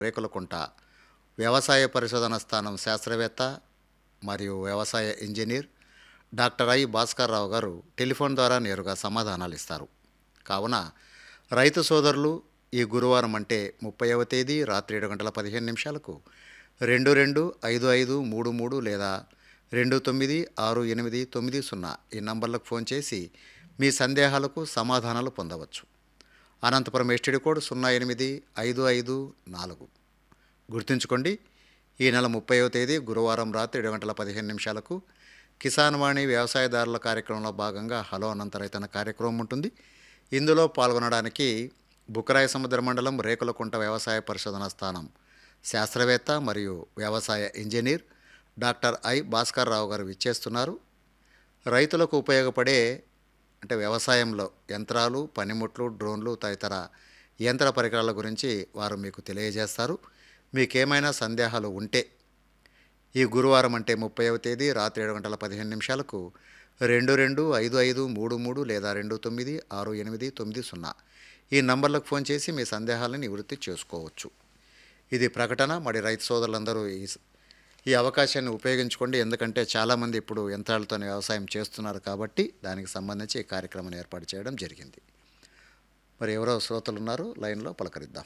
రేకులకుంట వ్యవసాయ పరిశోధన స్థానం శాస్త్రవేత్త మరియు వ్యవసాయ engineer doctor I Bhaskar Rao గారు టెలిఫోన్ ద్వారా నేరుగా సమాధానాలు ఇస్తారు కావున రైతు సోదరులు ఈ గురువారం అంటే ముప్పైవ తేదీ రాత్రి ఏడు గంటల పదిహేను నిమిషాలకు రెండు రెండు ఐదు ఐదు మూడు మూడు లేదా రెండు తొమ్మిది ఆరు ఎనిమిది తొమ్మిది సున్నా ఈ నంబర్లకు ఫోన్ చేసి మీ సందేహాలకు సమాధానాలు పొందవచ్చు అనంతపురం ఎస్టీడీ కోడ్ సున్నా ఎనిమిది ఐదు ఐదు నాలుగు గుర్తుంచుకోండి ఈ నెల ముప్పైవ తేదీ గురువారం రాత్రి ఏడు గంటల పదిహేను నిమిషాలకు కిసాన్ వాణి వ్యవసాయదారుల కార్యక్రమంలో భాగంగా హలో అనంత రైతన్న కార్యక్రమం ఉంటుంది ఇందులో పాల్గొనడానికి బుకరాయ సముద్ర మండలం రేకులకుంట వ్యవసాయ పరిశోధన స్థానం శాస్త్రవేత్త మరియు వ్యవసాయ engineer doctor I Bhaskar Rao గారు విచ్చేస్తున్నారు రైతులకు ఉపయోగపడే అంటే వ్యవసాయంలో యంత్రాలు పనిముట్లు డ్రోన్లు తదితర యంత్ర పరికరాల గురించి వారు మీకు తెలియజేస్తారు మీకేమైనా సందేహాలు ఉంటే ఈ గురువారం అంటే ముప్పైవ తేదీ రాత్రి ఏడు గంటల పదిహేను నిమిషాలకు రెండు రెండు ఐదు ఐదు మూడు మూడు లేదా రెండు తొమ్మిది ఆరు ఎనిమిది తొమ్మిది సున్నా ఈ నంబర్లకు ఫోన్ చేసి మీ సందేహాలను నివృత్తి చేసుకోవచ్చు ఇది ప్రకటన మరి రైతు సోదరులందరూ ఈ ఈ అవకాశాన్ని ఉపయోగించుకోండి ఎందుకంటే చాలామంది ఇప్పుడు యంత్రాలతో వ్యవసాయం చేస్తున్నారు కాబట్టి దానికి సంబంధించి ఈ కార్యక్రమాన్ని ఏర్పాటు చేయడం జరిగింది మరి ఎవరో శ్రోతలు ఉన్నారు లైన్లో పలకరిద్దాం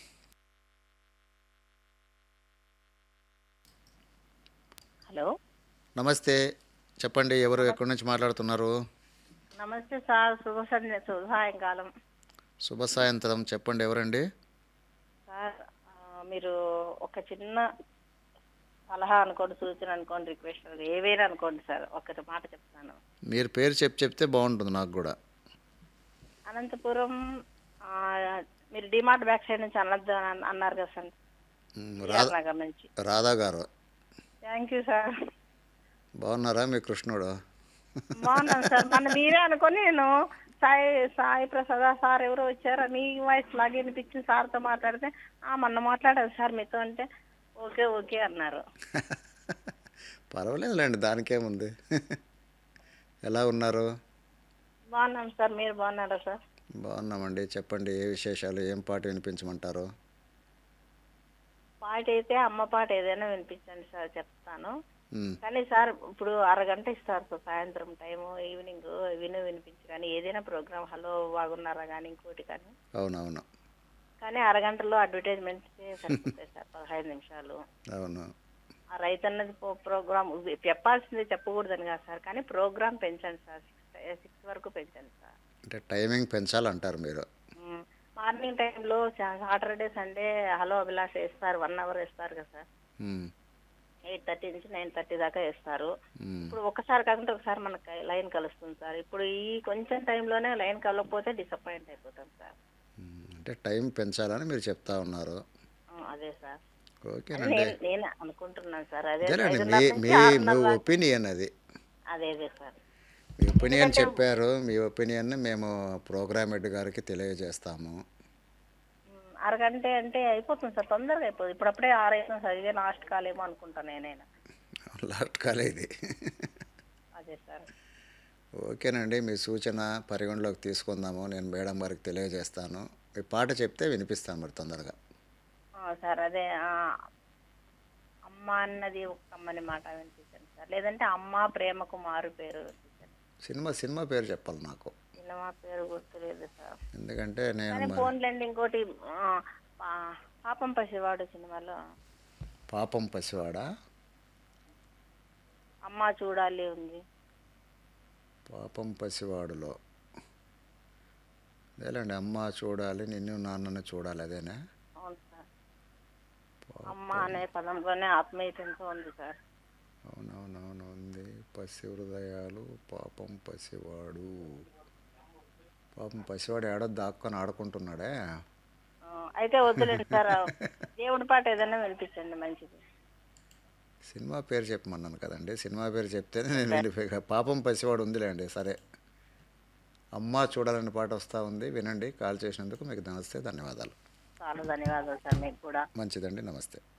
హలో నమస్తే చెప్పండి ఎవరు ఎక్కడి నుంచి మాట్లాడుతున్నారు నమస్తే సార్ శుభ సంధ్య శుభ సాయంకాలం శుభ సాయంత్రం చెప్పండి ఎవరండి సార్ ఆ, మీరు ఒక చిన్న సలహా అనుకోండి సూచన అనుకోండి రిక్వెస్ట్ ఏవైనా అనుకోండి సార్ ఒకటి మాట చెప్తాను మీరు పేరు చెప్పి చెప్తే బాగుంటుంది నాకు కూడా అనంతపురం ఆ, మీరు డిమార్ట్ బ్యాక్ సైడ్ నుంచి అనొద్దు అని అన్నారు కదా సార్ మ్, రాధా నగర్ నుంచి రాధా గారు థ్యాంక్ యూ సార్ బాగున్నారా మీ కృష్ణుడు బాగున్నాను సార్ మన మీరే అనుకొని నేను సాయి సాయి ప్రసాద్ సార్ ఎవరో వచ్చారు మీ వాయిస్ లాగే వినిపించింది సార్తో మాట్లాడితే ఆ మొన్న మాట్లాడారు సార్ మీతో అంటే ఓకే ఓకే అన్నారు పర్వాలేదులేండి దానికేముంది ఎలా ఉన్నారు బాగున్నాం సార్ మీరు బాగున్నారా సార్ బాగున్నామండి చెప్పండి ఏ విశేషాలు ఏం పాట వినిపించమంటారు పాట అయితే అమ్మ పాట ఏదైనా వినిపించండి సార్ చెప్తాను మ్, కానీ సార్ ఇప్పుడు అరగంట ఇస్తారు సార్ సాయంత్రం టైము ఈవినింగ్ విను వినిపించి కానీ ఏదైనా ప్రోగ్రామ్ హలో బాగున్నారా కానీ ఇంకోటి కానీ అవునవును కానీ అరగంటలో అడ్వర్టైజ్మెంట్ సరిపోతాయి సార్ పదహైదు నిమిషాలు అవును ఆ రైతన్నది ప్రోగ్రామ్ చెప్పాల్సింది చెప్పకూడదని కాదు సార్ కానీ ప్రోగ్రామ్ పెంచండి సార్ సిక్స్ సిక్స్ వరకు పెంచండి సార్ అంటే టైమింగ్ పెంచాలంటారు మీరు మ్మ్. మార్నింగ్ టైంలో సాటర్డే సండే హలో అభిలాష్ వేస్తారు వన్ అవర్ వేస్తారు కదా సార్ మ్, ఎయిట్ థర్టీ నుంచి నైన్ థర్టీ దాకా వేస్తారు మ్, ఇప్పుడు ఒకసారి కాకుండా ఒకసారి మనకు లైన్ కలుస్తుంది సార్ ఇప్పుడు ఈ కొంచెం టైంలోనే లైన్ కలవకపోతే డిసప్పాయింట్ అయిపోతాం సార్ మ్, అంటే టైం పెంచాలని మీరు చెప్తా ఉన్నారు ఆ, అదే సార్ ఓకేనండి నేను నేను అనుకుంటున్నాను సార్ అదే అదేనండి ఐదున్నర మీ నుంచి మీ ఆరున్నర మీ దాకా- ఒపీనియన్ అది అదే అదే సార్ మీ ఒపీనియన్ చెప్పారు మీ ఒపీనియన్ని మేము ప్రోగ్రామ్ హెడ్ గారికి తెలియజేస్తాము మ్మ్. అరగంట అంటే అయిపోతుంది సార్ తొందరగా అయిపోతుంది ఇప్పుడప్పుడే ఆరైతుంది సార్ ఇదే లాస్ట్ కాల్ ఏమో అనుకుంటాను నేనైనా లాస్ట్ కాలే ఇది అదే సార్ ఓకేనండి మీ సూచన పరిగణలోకి తీసుకుందాము నేను మేడం గారికి తెలియజేస్తాను మీ పాట చెప్తే వినిపిస్తాను మరి తొందరగా ఆ, సార్ అదే ఆ, అమ్మ అన్నది ఒక అమ్మని మాట వినిపించండి సార్ లేదంటే అమ్మ ప్రేమకు మారు పేరు వినిపించండి సినిమా సినిమా పేరు చెప్పాలి నాకు సినిమా పేరు గుర్తులేదు సార్ ఎందుకంటే నేను కానీ మరి ఫోన్లేండి ఇంకోటి ఆ, పా- పాపం పసివాడు సినిమాలో పాపం పసివాడా అమ్మ చూడాలి ఉంది పాపం పసివాడులో అదేలేండి అమ్మ చూడాలి నిన్ను నాన్నను చూడాలి అదేనా అవును సార్ అమ్మ అనే పదంలోనే ఆత్మీయత ఎంతో ఉంది సార్ అవునవునవును ఉంది పసి హృదయాలు పాపం పసివాడు పాపం పసివాడు ఏడో దాక్కొని ఆడుకుంటున్నాడే ఆ, అయితే వద్దులేండి సార్ దేవుడి పాట ఏదైనా వినిపించండి మంచిది సినిమా పేరు చెప్పమన్నాను కదండి సినిమా పేరు చెప్తేనే నేను వెళ్ళిపోయి పాపం పసివాడు ఉందిలేండి సరే అమ్మ చూడాలని పాట వస్తూ ఉంది వినండి కాల్ చేసినందుకు మీకు నమస్తే ధన్యవాదాలు చాలా ధన్యవాదాలు సార్ మీకు కూడా మంచిదండి నమస్తే